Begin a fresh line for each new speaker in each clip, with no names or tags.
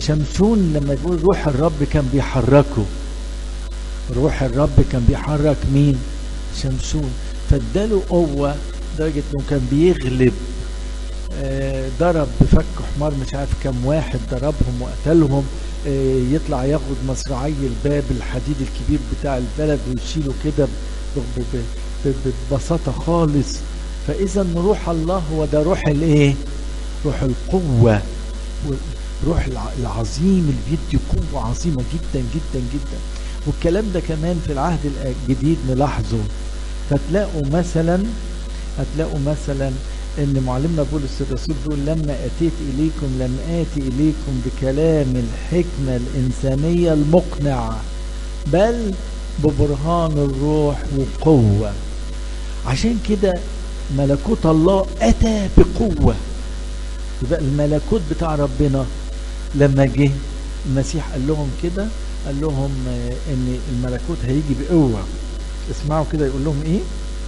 فشمشون لما يقول روح الرب كان بيحركه روح الرب كان بيحرك مين شمشون فاداله قوة لدرجة انه كان بيغلب آه، ضرب بفك حمار مش عارف كم واحد ضربهم وقتلهم آه، يطلع ياخد مصراعي الباب الحديد الكبير بتاع البلد ويشيله كده ب- ب- ب- ب- ببساطة خالص فإذا روح الله هو ده روح الإيه؟ روح القوة روح الع- العظيم اللي بيدي قوة عظيمة جدا جدا جدا والكلام ده كمان في العهد الجديد نلاحظه فتلاقوا مثلا هتلاقوا مثلا ان معلمنا بولس الرسول بيقول لما اتيت اليكم لم اتي اليكم بكلام الحكمه الانسانيه المقنع بل ببرهان الروح وقوه عشان كده ملكوت الله اتى بقوه يبقى الملكوت بتاع ربنا لما جه المسيح قال لهم كده قال لهم آه، ان الملكوت هيجي بقوه اسمعوا كده يقول لهم ايه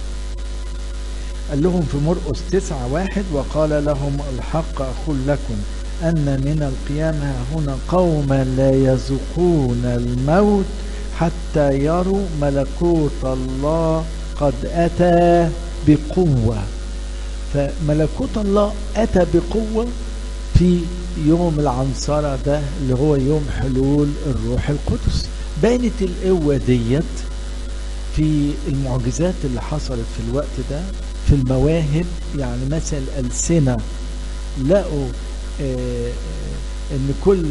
قال لهم في مرقس تسعة واحد وقال لهم الحق أقول لكم أن من القيامة هنا قوما لا يذوقون الموت حتى يروا ملكوت الله قد أتى بقوة فملكوت الله أتى بقوة في يوم العنصرة ده اللي هو يوم حلول الروح القدس بانت القوة ديت في المعجزات اللي حصلت في الوقت ده في المواهب يعني مثلا الألسنة لقوا آه، آه، ان كل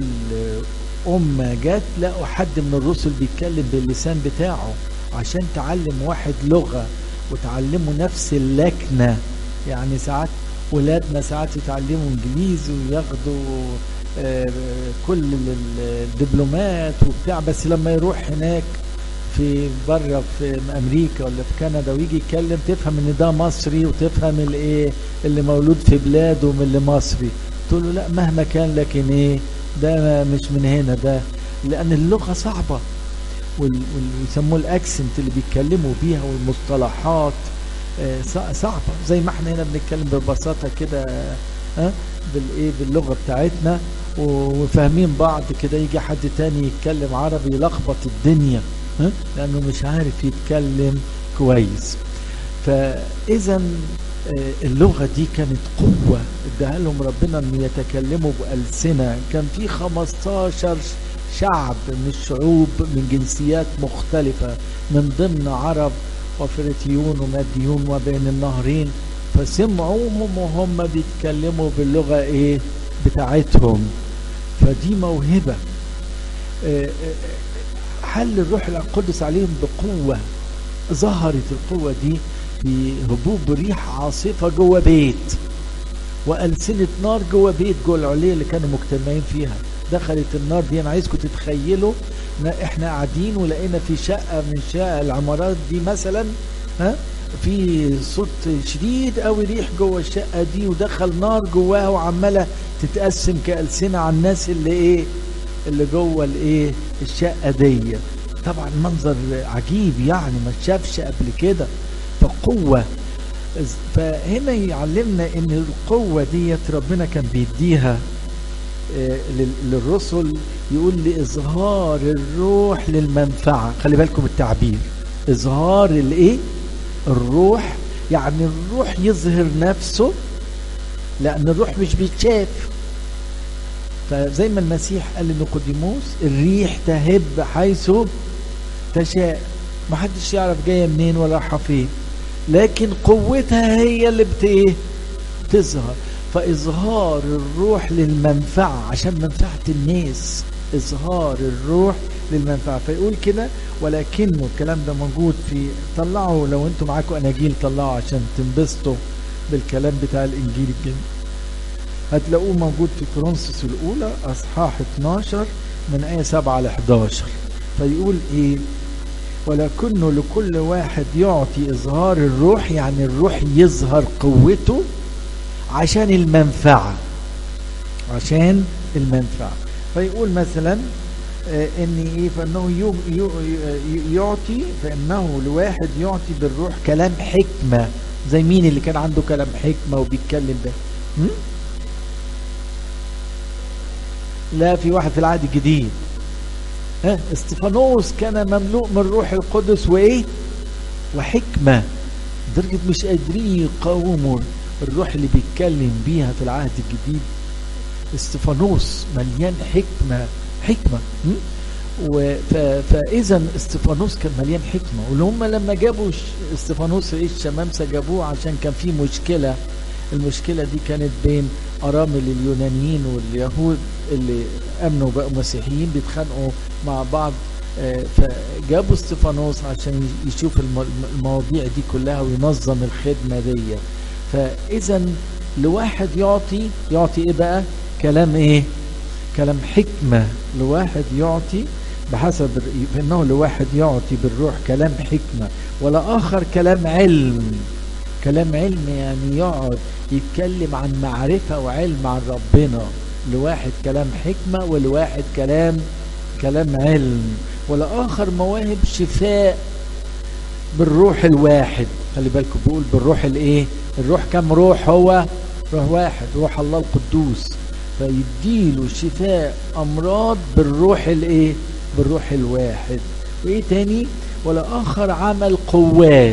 أمة جت لقوا حد من الرسل بيتكلم باللسان بتاعه عشان تعلم واحد لغة وتعلمه نفس اللكنة يعني ساعات ولادنا ساعات يتعلموا انجليزي وياخدوا آه، كل ال- الدبلومات وبتاع بس لما يروح هناك في بره في امريكا ولا في كندا ويجي يتكلم تفهم ان ده مصري وتفهم الايه اللي مولود في بلاده من اللي مصري تقول له لا مهما كان لكن ايه ده مش من هنا ده لان اللغه صعبه وال- وال- ويسموه الاكسنت اللي بيتكلموا بيها والمصطلحات آه، صع- صعبه زي ما احنا هنا بنتكلم ببساطه كده ها بالايه باللغه بتاعتنا و- وفاهمين بعض كده يجي حد تاني يتكلم عربي يلخبط الدنيا ها؟ لانه مش عارف يتكلم كويس فاذا آه، اللغه دي كانت قوه اداها لهم ربنا ان يتكلموا بالسنه كان في 15 شعب من الشعوب من جنسيات مختلفه من ضمن عرب وفريتيون وماديون وبين النهرين فسمعوهم وهم بيتكلموا باللغه ايه بتاعتهم فدي موهبه آه، آه، حل الروح القدس عليهم بقوة ظهرت القوة دي بهبوب ريح عاصفة جوه بيت وألسنة نار جوه بيت جوه العلية اللي كانوا مجتمعين فيها دخلت النار دي أنا عايزكم تتخيلوا إن إحنا قاعدين ولقينا في شقة من شقق العمارات دي مثلا ها في صوت شديد قوي ريح جوه الشقة دي ودخل نار جواها وعمالة تتقسم كألسنة على الناس اللي إيه اللي جوه الايه الشقه دي طبعا منظر عجيب يعني ما شافش قبل كده فقوه فهنا يعلمنا ان القوه ديت ربنا كان بيديها آه، لل- للرسل يقول لاظهار الروح للمنفعه خلي بالكم التعبير اظهار الايه الروح يعني الروح يظهر نفسه لان الروح مش بيتشاف فزي ما المسيح قال لنيقوديموس الريح تهب حيث تشاء ما حدش يعرف جايه منين ولا رايحه فين لكن قوتها هي اللي بت ايه تظهر فاظهار الروح للمنفعه عشان منفعه الناس اظهار الروح للمنفعه فيقول كده ولكنه الكلام ده موجود في طلعوا لو انتم معاكم اناجيل طلعوا عشان تنبسطوا بالكلام بتاع الانجيل الجميل هتلاقوه موجود في كورنثوس الأولى أصحاح 12 من آية 7 ل 11 فيقول إيه ولكنه لكل واحد يعطي إظهار الروح يعني الروح يظهر قوته عشان المنفعة عشان المنفعة فيقول مثلا آه، ان ايه فانه يو- يو- يو- يعطي فانه لواحد يعطي بالروح كلام حكمه زي مين اللي كان عنده كلام حكمه وبيتكلم ده م? لا في واحد في العهد الجديد ها استفانوس كان مملوء من روح القدس وايه وحكمه لدرجه مش قادرين يقاوموا الروح اللي بيتكلم بيها في العهد الجديد استفانوس مليان حكمه حكمه م? و- ف- فاذا استفانوس كان مليان حكمه واللي هم لما جابوا ش- استفانوس رئيس شمامسه جابوه عشان كان في مشكله المشكله دي كانت بين ارامل اليونانيين واليهود اللي امنوا بقوا مسيحيين بيتخانقوا مع بعض آه، فجابوا استفانوس عشان يشوف الم- المواضيع دي كلها وينظم الخدمه دي فاذا لواحد يعطي يعطي ايه بقى كلام ايه كلام حكمه لواحد يعطي بحسب الر- فانه لواحد يعطي بالروح كلام حكمه ولا اخر كلام علم كلام علم يعني يقعد يتكلم عن معرفه وعلم عن ربنا لواحد كلام حكمه ولواحد كلام كلام علم ولآخر مواهب شفاء بالروح الواحد خلي بالكم بيقول بالروح الايه الروح كم روح هو روح واحد روح الله القدوس فيديله شفاء امراض بالروح الايه بالروح الواحد وايه تاني ولآخر عمل قوات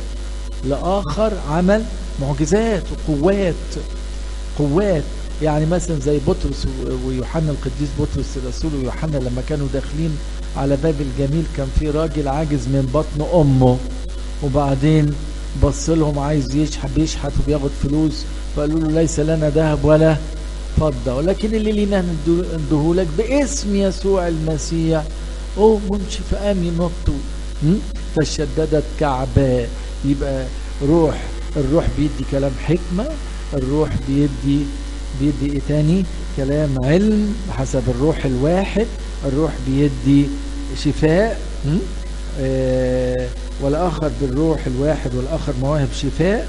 لآخر عمل معجزات وقوات قوات يعني مثلا زي بطرس و- ويوحنا القديس بطرس الرسول ويوحنا لما كانوا داخلين على باب الجميل كان في راجل عاجز من بطن امه وبعدين بص لهم عايز يشحت بيشحت وبياخد فلوس فقالوا له ليس لنا ذهب ولا فضه ولكن اللي لينا ندهولك باسم يسوع المسيح او منشي فقام ينط م? فشددت كعباء يبقى روح الروح بيدي كلام حكمه الروح بيدي بيدي ايه تاني كلام علم بحسب الروح الواحد الروح بيدي شفاء م? آه والاخر بالروح الواحد والاخر مواهب شفاء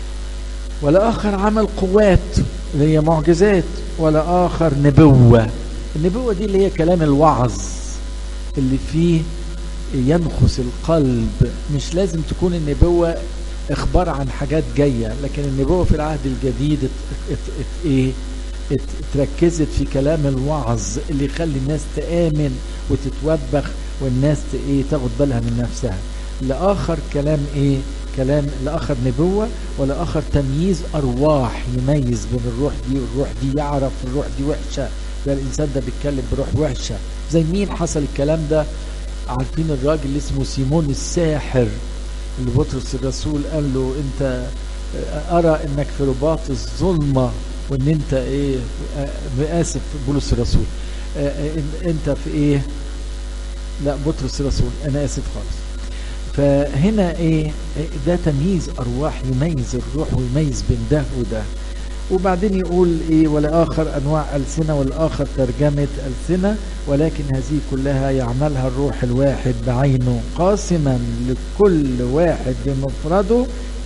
والاخر عمل قوات اللي هي معجزات والاخر نبوه النبوه دي اللي هي كلام الوعظ اللي فيه ينخس القلب مش لازم تكون النبوه اخبار عن حاجات جايه لكن النبوه في العهد الجديد ات ات ات ايه ات اتركزت في كلام الوعظ اللي يخلي الناس تامن وتتوبخ والناس ت- ايه تاخد بالها من نفسها لاخر كلام ايه كلام لاخر نبوه ولاخر تمييز ارواح يميز بين الروح دي والروح دي يعرف الروح دي وحشه ده الانسان ده بيتكلم بروح وحشه زي مين حصل الكلام ده عارفين الراجل اللي اسمه سيمون الساحر اللي بطرس الرسول قال له انت ارى انك في رباط الظلمه وان انت ايه آه، اسف بولس الرسول آه، آه، إن- انت في ايه لا بطرس الرسول انا اسف خالص فهنا ايه ده تمييز ارواح يميز الروح ويميز بين ده وده وبعدين يقول ايه ولاخر انواع السنه والاخر ترجمه السنه ولكن هذه كلها يعملها الروح الواحد بعينه قاسما لكل واحد بمفرده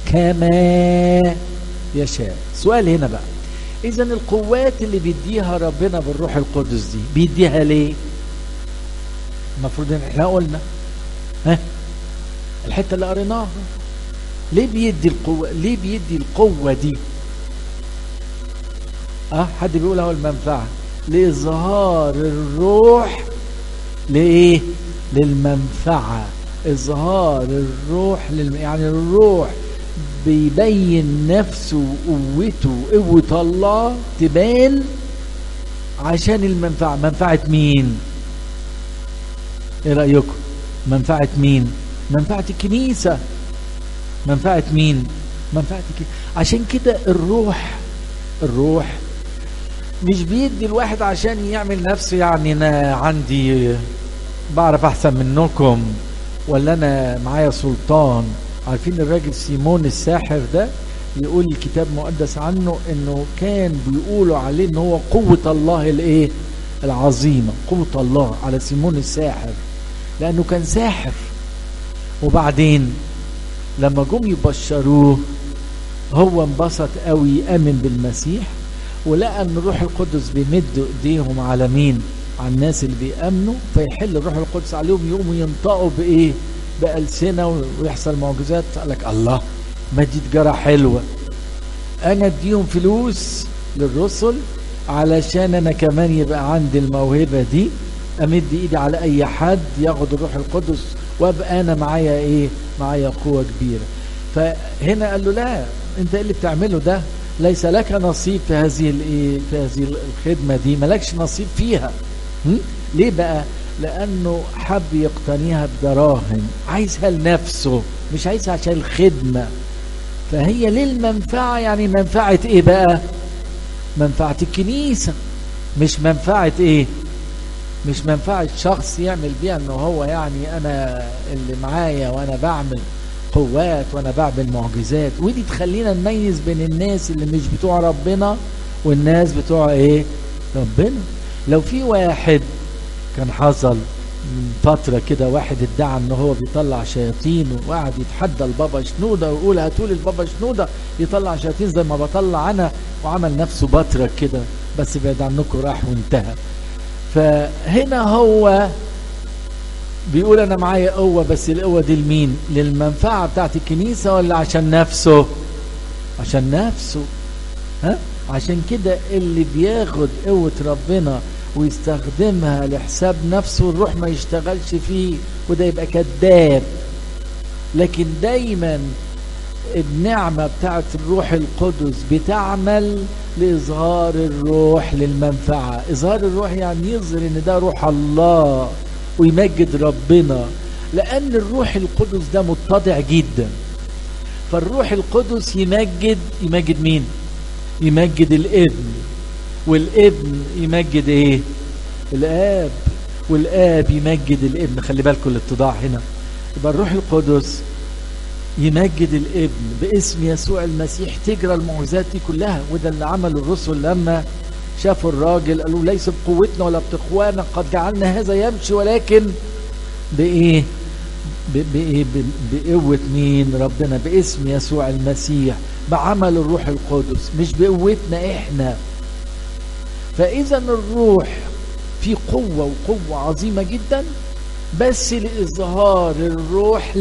كما يشاء سؤال هنا بقى اذا القوات اللي بيديها ربنا بالروح القدس دي بيديها ليه المفروض ان احنا قلنا ها الحته اللي قريناها ليه بيدي القوه ليه بيدي القوه دي اه حد بيقول اهو المنفعه لاظهار الروح لايه للمنفعه اظهار الروح للم... يعني الروح بيبين نفسه وقوته قوه الله تبان عشان المنفعه منفعه مين ايه رايكم منفعه مين منفعه الكنيسه منفعه مين منفعه الكنيسه عشان كده الروح الروح مش بيدي الواحد عشان يعمل نفسه يعني انا عندي بعرف احسن منكم ولا انا معايا سلطان عارفين الراجل سيمون الساحر ده يقول الكتاب المقدس عنه انه كان بيقولوا عليه ان هو قوة الله الايه العظيمة قوة الله على سيمون الساحر لانه كان ساحر وبعدين لما جم يبشروه هو انبسط قوي امن بالمسيح ولقى ان الروح القدس بيمد ايديهم على مين على الناس اللي بيامنوا فيحل الروح القدس عليهم يقوموا ينطقوا بايه بالسنه ويحصل معجزات قال لك الله ما دي تجاره حلوه انا اديهم فلوس للرسل علشان انا كمان يبقى عندي الموهبة دي امد ايدي على اي حد ياخد الروح القدس وابقى انا معايا ايه معايا قوة كبيرة فهنا قال له لا انت ايه اللي بتعمله ده ليس لك نصيب في هذه الايه في هذه الخدمة دي مالكش نصيب فيها م? ليه بقى لانه حب يقتنيها بدراهم عايزها لنفسه مش عايزها عشان الخدمة فهي للمنفعة يعني منفعة ايه بقى منفعة الكنيسة مش منفعة ايه مش منفعة شخص يعمل بيها انه هو يعني انا اللي معايا وانا بعمل قوات وانا بعمل معجزات ودي تخلينا نميز بين الناس اللي مش بتوع ربنا والناس بتوع ايه ربنا لو في واحد كان حصل من فترة كده واحد ادعى ان هو بيطلع شياطين وقعد يتحدى البابا شنودة ويقول هاتولي البابا شنودة يطلع شياطين زي ما بطلع انا وعمل نفسه بطرة كده بس بعد عنكم راح وانتهى فهنا هو بيقول انا معايا قوة بس القوة دي لمين للمنفعة بتاعت الكنيسة ولا عشان نفسه عشان نفسه ها عشان كده اللي بياخد قوة ربنا ويستخدمها لحساب نفسه الروح ما يشتغلش فيه وده يبقى كذاب لكن دايما النعمة بتاعت الروح القدس بتعمل لإظهار الروح للمنفعة إظهار الروح يعني يظهر إن ده روح الله ويمجد ربنا لأن الروح القدس ده متضع جدا فالروح القدس يمجد يمجد مين يمجد الابن والابن يمجد ايه الاب والاب يمجد الابن خلي بالكم الاتضاع هنا يبقى الروح القدس يمجد الابن باسم يسوع المسيح تجرى المعجزات دي كلها وده اللي عمله الرسل لما شافوا الراجل قالوا ليس بقوتنا ولا بتقوانا قد جعلنا هذا يمشي ولكن بايه بايه بقوه مين ربنا باسم يسوع المسيح بعمل الروح القدس مش بقوتنا احنا فاذا الروح في قوه وقوه عظيمه جدا بس لاظهار الروح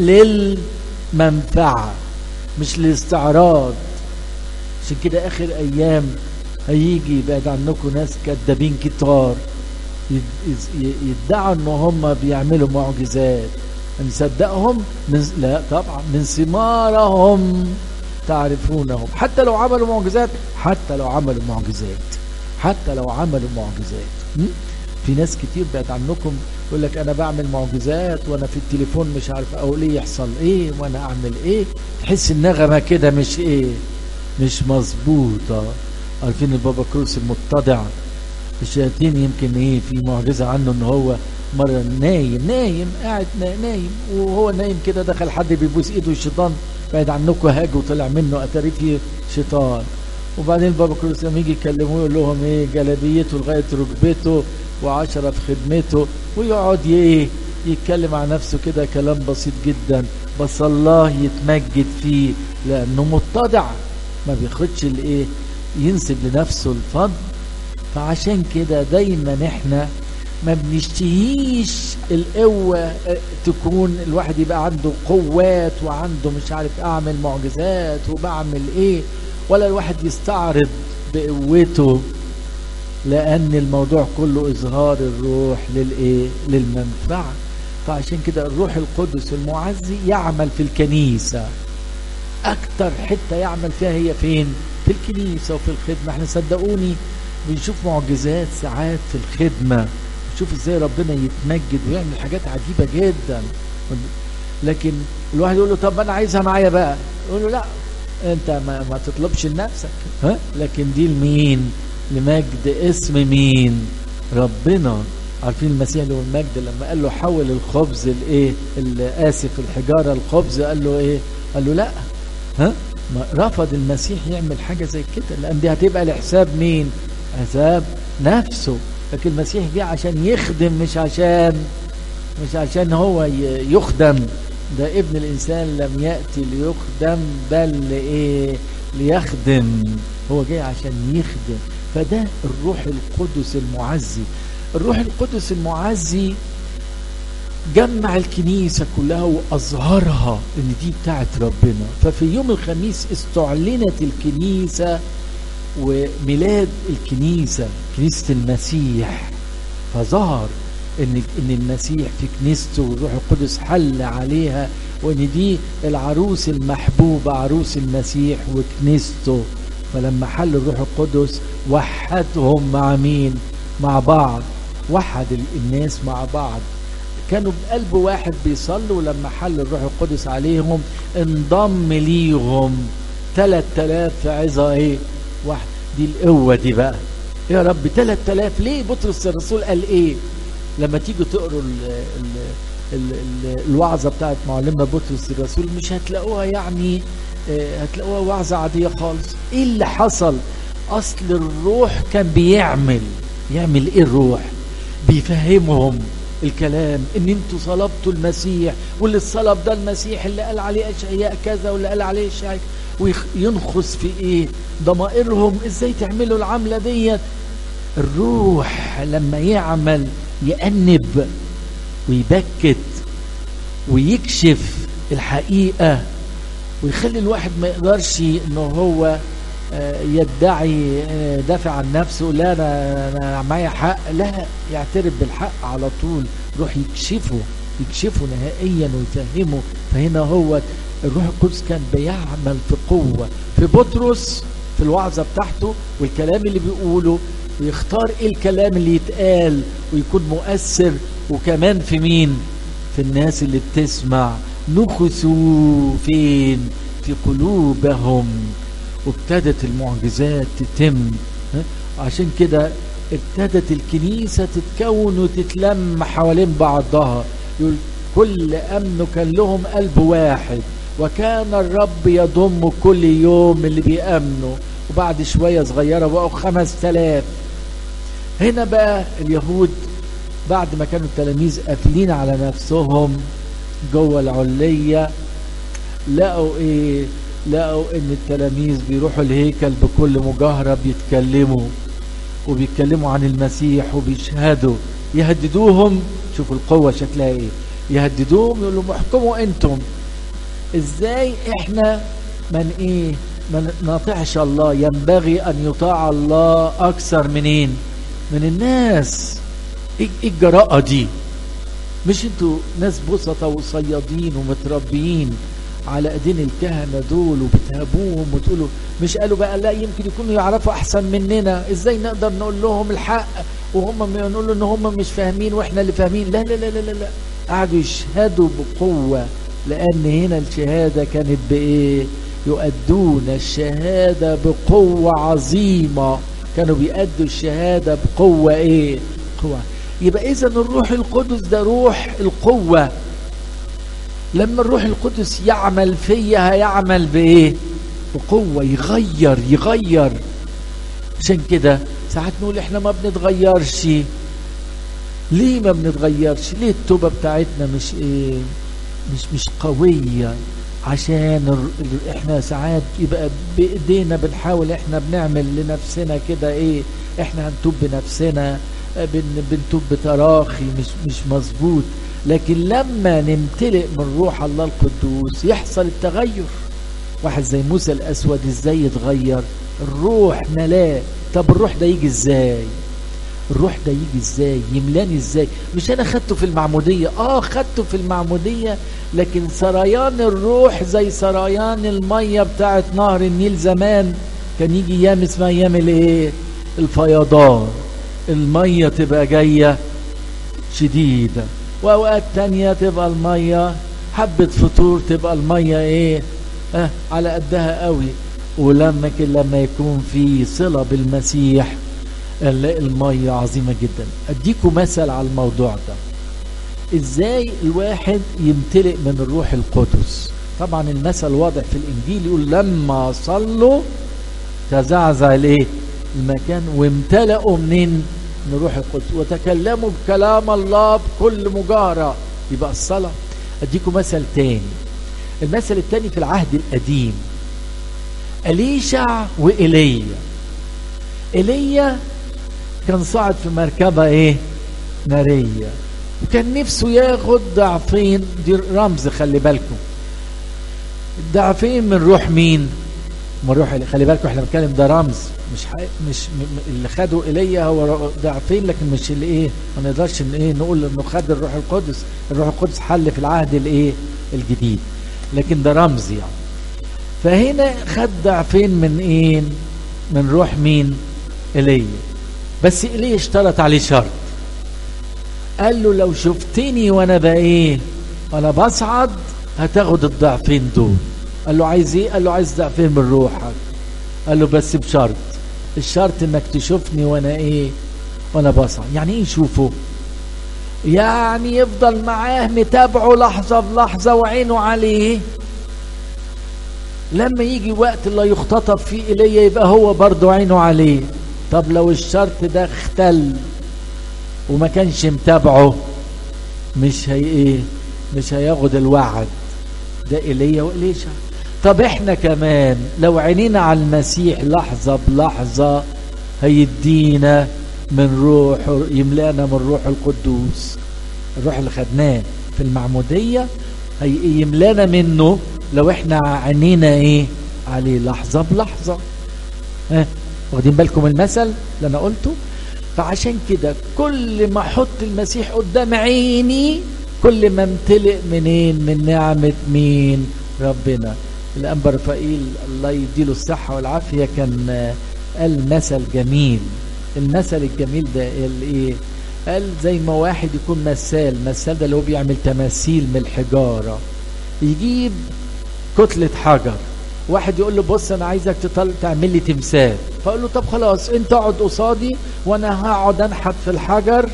للمنفعه مش للاستعراض عشان كده اخر ايام هيجي يبعد عنكم ناس كدابين كتار يدعوا ان هم بيعملوا معجزات نصدقهم من لا طبعا من ثمارهم تعرفونهم حتى لو عملوا معجزات حتى لو عملوا معجزات حتى لو عملوا معجزات في ناس كتير بعد عنكم يقول لك انا بعمل معجزات وانا في التليفون مش عارف اقول ايه يحصل ايه وانا اعمل ايه تحس النغمه كده مش ايه مش مظبوطه عارفين البابا كروس المتضع الشياطين يمكن ايه في معجزه عنه ان هو مره نايم نايم قاعد نايم وهو نايم كده دخل حد بيبوس ايده الشيطان بعد عنكم هاج وطلع منه اتاري فيه شيطان وبعدين بابا كروس لما يجي يكلموه يقول لهم ايه جلابيته لغايه ركبته وعشرة في خدمته ويقعد ايه يتكلم عن نفسه كده كلام بسيط جدا بس الله يتمجد فيه لانه متضع ما بياخدش الايه ينسب لنفسه الفضل فعشان كده دايما احنا ما بنشتهيش القوة تكون الواحد يبقى عنده قوات وعنده مش عارف اعمل معجزات وبعمل ايه ولا الواحد يستعرض بقوته لان الموضوع كله اظهار الروح للايه للمنفعه فعشان كده الروح القدس المعزي يعمل في الكنيسه اكتر حته يعمل فيها هي فين في الكنيسه وفي الخدمه احنا صدقوني بنشوف معجزات ساعات في الخدمه شوف ازاي ربنا يتمجد ويعمل حاجات عجيبه جدا لكن الواحد يقول له طب انا عايزها معايا بقى يقول له لا انت ما, ما تطلبش لنفسك ها لكن دي لمين لمجد اسم مين ربنا عارفين المسيح له المجد لما قال له حول الخبز الايه اسف الحجاره الخبز قال له ايه قال له لا ها ما رفض المسيح يعمل حاجه زي كده لان دي هتبقى لحساب مين حساب نفسه لكن المسيح جه عشان يخدم مش عشان مش عشان هو يخدم ده ابن الانسان لم ياتي ليخدم بل لايه ليخدم هو جاي عشان يخدم فده الروح القدس المعزي الروح القدس المعزي جمع الكنيسة كلها وأظهرها إن دي بتاعت ربنا ففي يوم الخميس استعلنت الكنيسة وميلاد الكنيسة كنيسة المسيح فظهر ان ان المسيح في كنيسته والروح القدس حل عليها وان دي العروس المحبوبة عروس المسيح وكنيسته فلما حل الروح القدس وحدهم مع مين مع بعض وحد الناس مع بعض كانوا بقلب واحد بيصلوا لما حل الروح القدس عليهم انضم ليهم 3000 في عظة ايه واحد دي القوة دي بقى يا رب 3000 ليه بطرس الرسول قال ايه لما تيجوا تقروا ال ال ال ال الوعظة بتاعت معلمنا بطرس الرسول مش هتلاقوها يعني اه هتلاقوها وعظة عادية خالص ايه اللي حصل اصل الروح كان بيعمل يعمل ايه الروح بيفهمهم الكلام ان انتوا صلبتوا المسيح واللي الصلب ده المسيح اللي قال عليه اشعياء كذا واللي قال عليه اشعياء وينخس في ايه ضمائرهم ازاي تعملوا العملة ديت الروح لما يعمل يأنب ويبكت ويكشف الحقيقة ويخلي الواحد ما يقدرش انه هو يدعي دافع عن نفسه لا انا انا معايا حق لا يعترف بالحق على طول روح يكشفه يكشفه نهائيا ويفهمه فهنا هو الروح القدس كان بيعمل في قوة في بطرس في الوعظة بتاعته والكلام اللي بيقوله ويختار ايه الكلام اللي يتقال ويكون مؤثر وكمان في مين في الناس اللي بتسمع نخسوا فين في قلوبهم وابتدت المعجزات تتم عشان كده ابتدت الكنيسة تتكون وتتلم حوالين بعضها يقول كل أمن كان لهم قلب واحد وكان الرب يضم كل يوم اللي بيأمنوا وبعد شوية صغيرة بقوا خمس تلاف هنا بقى اليهود بعد ما كانوا التلاميذ قافلين على نفسهم جوه العلية لقوا ايه لقوا ان التلاميذ بيروحوا الهيكل بكل مجاهرة بيتكلموا وبيتكلموا عن المسيح وبيشهدوا يهددوهم شوفوا القوة شكلها ايه يهددوهم يقولوا احكموا انتم ازاي احنا من ايه ما نطيعش الله ينبغي ان يطاع الله اكثر منين من الناس ايه الجراءة دي مش انتوا ناس بسطة وصيادين ومتربيين على ايدين الكهنة دول وبتهابوهم وتقولوا مش قالوا بقى لا يمكن يكونوا يعرفوا احسن مننا ازاي نقدر نقول لهم الحق وهم نقول ان هم مش فاهمين واحنا اللي فاهمين لا لا لا لا لا, لا. قعدوا يشهدوا بقوة لان هنا الشهادة كانت بايه يؤدون الشهادة بقوة عظيمة كانوا بيأدوا الشهادة بقوة ايه قوة يبقى اذا الروح القدس ده روح القوة لما الروح القدس يعمل فيا هيعمل بايه بقوة يغير يغير عشان كده ساعات نقول احنا ما بنتغيرش ليه ما بنتغيرش ليه التوبة بتاعتنا مش ايه مش مش قوية عشان احنا ساعات يبقى بايدينا بنحاول احنا بنعمل لنفسنا كده ايه احنا هنتوب بنفسنا بن بنتوب بتراخي مش مش مظبوط لكن لما نمتلئ من روح الله القدوس يحصل التغير واحد زي موسى الاسود ازاي يتغير الروح ملاه طب الروح ده يجي ازاي الروح ده يجي ازاي يملاني ازاي مش انا خدته في المعمودية اه خدته في المعمودية لكن سريان الروح زي سريان المية بتاعت نهر النيل زمان كان يجي ايام اسمها ايام الايه الفيضان المية تبقى جاية شديدة واوقات تانية تبقى المية حبة فطور تبقى المية ايه اه على قدها قوي ولما لما يكون في صلة بالمسيح نلاقي المية عظيمة جدا اديكم مثل على الموضوع ده ازاي الواحد يمتلئ من الروح القدس طبعا المثل واضح في الانجيل يقول لما صلوا تزعزع الايه المكان وامتلأوا منين من الروح القدس وتكلموا بكلام الله بكل مجارة يبقى الصلاة اديكم مثل تاني المثل التاني في العهد القديم أليشع وإيليا إيليا كان صعد في مركبة ايه نارية وكان نفسه ياخد ضعفين دي رمز خلي بالكم ضعفين من روح مين ما نروح خلي بالكم احنا بنتكلم ده رمز مش حقيقي مش م- م- اللي خده ايليا هو ضعفين لكن مش اللي ايه ما نقدرش ان ايه نقول انه خد الروح القدس الروح القدس حل في العهد الايه الجديد لكن ده رمز يعني فهنا خد ضعفين من ايه من روح مين ايليا بس ايليا اشترط عليه شرط قال له لو شفتني وانا بقى ايه وانا بصعد هتاخد الضعفين دول قال له عايز ايه قال له عايز ضعفين من روحك قال له بس بشرط الشرط انك تشوفني وانا ايه وانا بصعد يعني ايه يشوفه يعني يفضل معاه متابعه لحظة بلحظة وعينه عليه لما يجي وقت اللي يختطف فيه إليه يبقى هو برضه عينه عليه طب لو الشرط ده اختل وما كانش متابعه مش هي ايه مش هياخد الوعد ده ايليا وإليشا طب احنا كمان لو عينينا على المسيح لحظة بلحظة هيدينا من روح يملانا من روح القدوس الروح اللي خدناه في المعمودية هي يملانا منه لو احنا عينينا ايه عليه لحظة بلحظة ها واخدين بالكم المثل اللي انا قلته فعشان كده كل ما احط المسيح قدام عيني كل ما امتلئ منين من نعمة مين ربنا الأنبا رفائيل الله يديله الصحة والعافية كان آه، قال مثل جميل المثل الجميل ده قال ايه قال زي ما واحد يكون مثال مثال ده اللي هو بيعمل تماثيل من الحجارة يجيب كتلة حجر واحد يقول له بص انا عايزك تطل... تعمل لي تمثال فاقول له طب خلاص انت اقعد قصادي وانا هقعد انحت في الحجر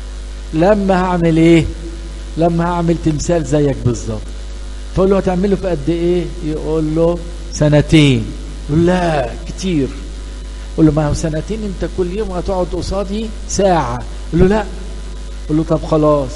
لما هعمل ايه لما هعمل تمثال زيك بالظبط فاقول له هتعمله في قد ايه يقول له سنتين يقول لا كتير يقول له ما هو سنتين انت كل يوم هتقعد قصادي ساعة يقول له لا يقول له طب خلاص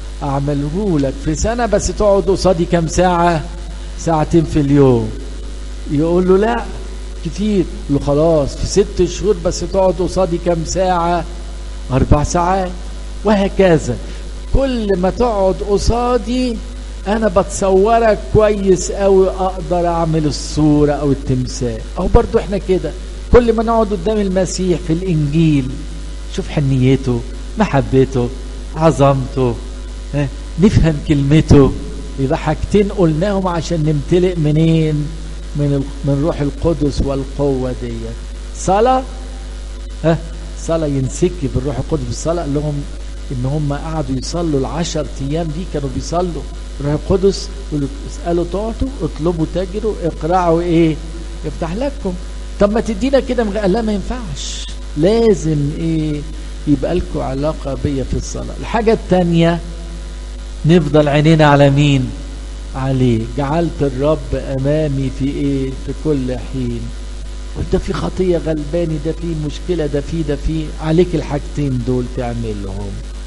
اعمله لك في سنة بس تقعد قصادي كام ساعة ساعتين في اليوم يقول له لا كتير يقول له خلاص في ست شهور بس تقعد قصادي كام ساعة أربع ساعات وهكذا كل ما تقعد قصادي أنا بتصورك كويس أوي أقدر أعمل الصورة أو التمثال أو برضو إحنا كده كل ما نقعد قدام المسيح في الإنجيل شوف حنيته محبته عظمته ها، نفهم كلمته يبقى حاجتين قلناهم عشان نمتلئ منين من ال- من روح القدس والقوة ديت صلاة ها صلاة ينسكي بالروح القدس بالصلاة قال لهم ان هم قعدوا يصلوا العشر ايام دي كانوا بيصلوا الروح القدس يقول له اسالوا تعطوا اطلبوا تجروا اقرعوا ايه يفتح لكم طب ما تدينا كده من غير- قال لا ما ينفعش لازم ايه يبقى لكم علاقة بيا في الصلاة الحاجة التانية نفضل عينينا على مين عليه جعلت الرب امامي في ايه في كل حين قلت ده في خطيه غلباني ده في مشكله ده في ده في عليك الحاجتين دول تعملهم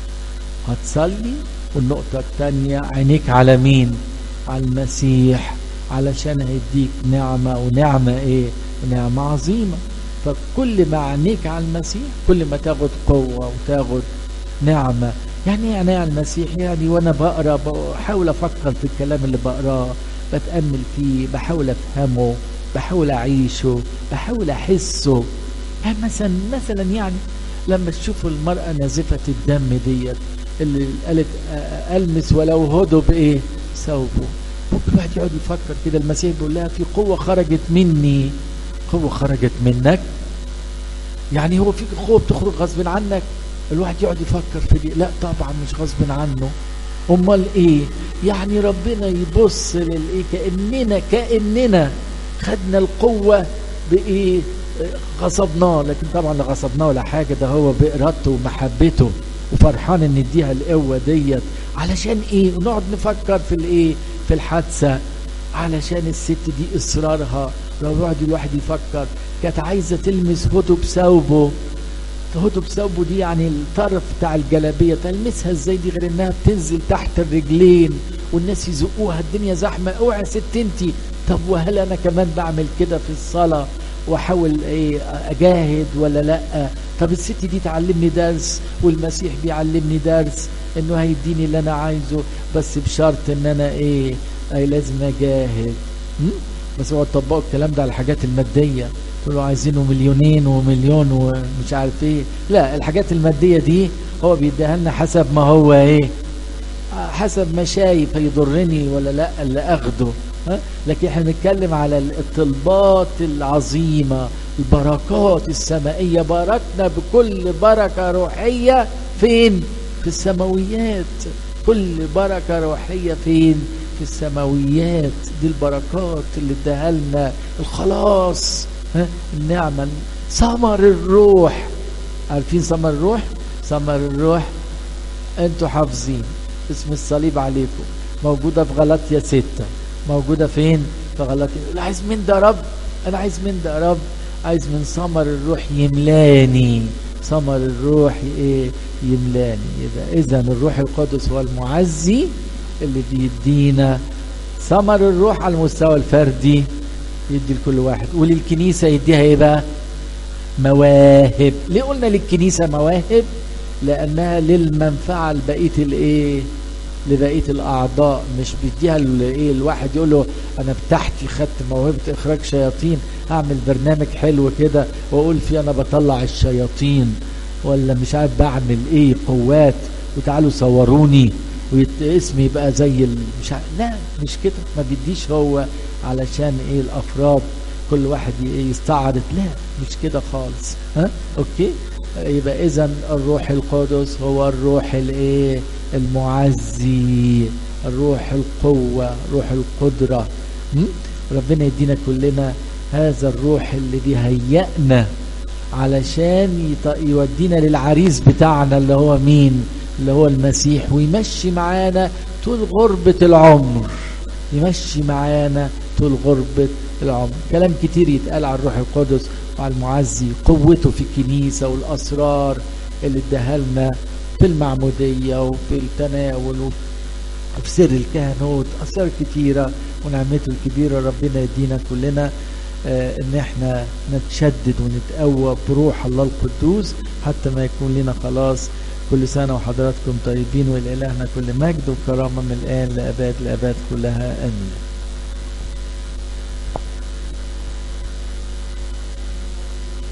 هتصلي والنقطه الثانيه عينيك على مين على المسيح علشان هيديك نعمه ونعمه ايه نعمه عظيمه فكل ما عينيك على المسيح كل ما تاخد قوه وتاخد نعمه يعني ايه يعني على المسيح يعني وانا بقرا بحاول افكر في الكلام اللي بقراه بتامل فيه بحاول افهمه بحاول اعيشه بحاول احسه يعني مثلا مثلا يعني لما تشوفوا المراه نازفه الدم ديت اللي قالت أ- المس ولو هدوا بايه ثوبه ممكن الواحد يقعد يفكر كده المسيح بيقول لها في قوه خرجت مني قوه خرجت منك يعني هو في قوه بتخرج غصب عنك الواحد يقعد يفكر في دي لا طبعا مش غصب عنه امال ايه يعني ربنا يبص للايه كاننا كاننا خدنا القوه بايه غصبناه لكن طبعا لا غصبناه ولا حاجه ده هو بارادته ومحبته وفرحان ان اديها القوه ديت علشان ايه ونقعد نفكر في الايه في الحادثه علشان الست دي اصرارها لو يقعد الواحد يفكر كانت عايزه تلمس هدو بثوبه هدو بثوبه دي يعني الطرف بتاع الجلابيه تلمسها ازاي دي غير انها بتنزل تحت الرجلين والناس يزقوها الدنيا زحمه اوعى يا ست انتي طب وهل انا كمان بعمل كده في الصلاه واحاول ايه اجاهد ولا لا طب الست دي تعلمني درس والمسيح بيعلمني درس انه هيديني اللي انا عايزه بس بشرط ان انا ايه اي لازم اجاهد م? بس هو طبقوا الكلام ده على الحاجات الماديه تقولوا عايزينه مليونين ومليون ومش عارف ايه لا الحاجات الماديه دي هو بيديها لنا حسب ما هو ايه حسب ما شايف هيضرني ولا لا اللي اخده ها؟ لكن احنا بنتكلم على الطلبات العظيمه البركات السمائيه باركنا بكل بركه روحيه فين في السماويات كل بركه روحيه فين في السماويات دي البركات اللي اداها لنا الخلاص ها؟ النعمه ثمر الروح عارفين ثمر الروح ثمر الروح انتوا حافظين اسم الصليب عليكم موجوده في غلطية ستة موجودة فين في غلطية يقول عايز من ده رب انا عايز من ده رب عايز من ثمر الروح يملاني ثمر الروح ايه يملاني يبقى اذا الروح القدس هو المعزي اللي بيدينا ثمر الروح على المستوى الفردي يدي لكل واحد وللكنيسة يديها ايه بقى مواهب ليه قلنا للكنيسة مواهب لانها للمنفعة لبقية الايه لبقيه الاعضاء مش بيديها ايه الواحد يقول له انا بتاعتي خدت موهبه اخراج شياطين اعمل برنامج حلو كده واقول فيه انا بطلع الشياطين ولا مش عارف بعمل ايه قوات وتعالوا صوروني واسمي يبقى زي مش عارف لا مش كده ما بيديش هو علشان ايه الافراد كل واحد يستعرض لا مش كده خالص ها اوكي يبقى اذا الروح القدس هو الروح الايه المعزي الروح القوة روح القدرة ربنا يدينا كلنا هذا الروح اللي بيهيئنا علشان يودينا للعريس بتاعنا اللي هو مين اللي هو المسيح ويمشي معانا طول غربة العمر يمشي معانا طول غربة العمر كلام كتير يتقال عن الروح القدس وعلى المعزي قوته في الكنيسة والأسرار اللي اداها لنا في المعمودية وفي التناول وفي سر الكهنوت أسرار كتيرة ونعمته الكبيرة ربنا يدينا كلنا آه ان احنا نتشدد ونتقوى بروح الله القدوس حتى ما يكون لنا خلاص كل سنة وحضراتكم طيبين ولإلهنا كل مجد وكرامة من الآن لأباد الأباد كلها آمين